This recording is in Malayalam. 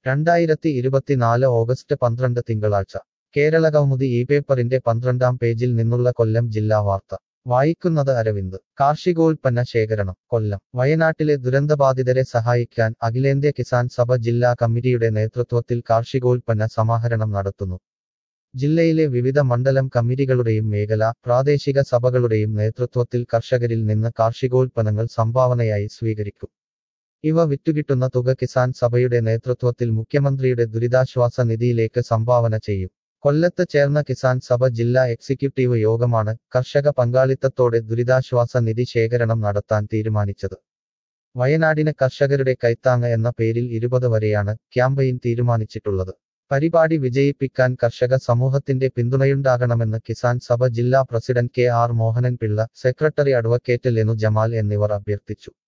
രണ്ടായിരത്തി ഇരുപത്തിനാല് ഓഗസ്റ്റ് പന്ത്രണ്ട് തിങ്കളാഴ്ച കേരള കൗമുദി ഈ പേപ്പറിന്റെ പന്ത്രണ്ടാം പേജിൽ നിന്നുള്ള കൊല്ലം ജില്ലാ വാർത്ത വായിക്കുന്നത് അരവിന്ദ് കാർഷികോൽപ്പന്ന ശേഖരണം കൊല്ലം വയനാട്ടിലെ ദുരന്തബാധിതരെ സഹായിക്കാൻ അഖിലേന്ത്യാ കിസാൻ സഭ ജില്ലാ കമ്മിറ്റിയുടെ നേതൃത്വത്തിൽ കാർഷികോൽപ്പന്ന സമാഹരണം നടത്തുന്നു ജില്ലയിലെ വിവിധ മണ്ഡലം കമ്മിറ്റികളുടെയും മേഖല പ്രാദേശിക സഭകളുടെയും നേതൃത്വത്തിൽ കർഷകരിൽ നിന്ന് കാർഷികോൽപ്പന്നങ്ങൾ സംഭാവനയായി സ്വീകരിക്കും ഇവ വിറ്റുകിട്ടുന്ന തുക കിസാൻ സഭയുടെ നേതൃത്വത്തിൽ മുഖ്യമന്ത്രിയുടെ ദുരിതാശ്വാസ നിധിയിലേക്ക് സംഭാവന ചെയ്യും കൊല്ലത്ത് ചേർന്ന കിസാൻ സഭ ജില്ലാ എക്സിക്യൂട്ടീവ് യോഗമാണ് കർഷക പങ്കാളിത്തത്തോടെ ദുരിതാശ്വാസ നിധി ശേഖരണം നടത്താൻ തീരുമാനിച്ചത് വയനാടിന് കർഷകരുടെ കൈത്താങ്ങ് എന്ന പേരിൽ ഇരുപത് വരെയാണ് ക്യാമ്പയിൻ തീരുമാനിച്ചിട്ടുള്ളത് പരിപാടി വിജയിപ്പിക്കാൻ കർഷക സമൂഹത്തിന്റെ പിന്തുണയുണ്ടാകണമെന്ന് കിസാൻ സഭ ജില്ലാ president K R Mohanan Pillai secretary advocate Lenu Jamal എന്നിവർ അഭ്യർത്ഥിച്ചു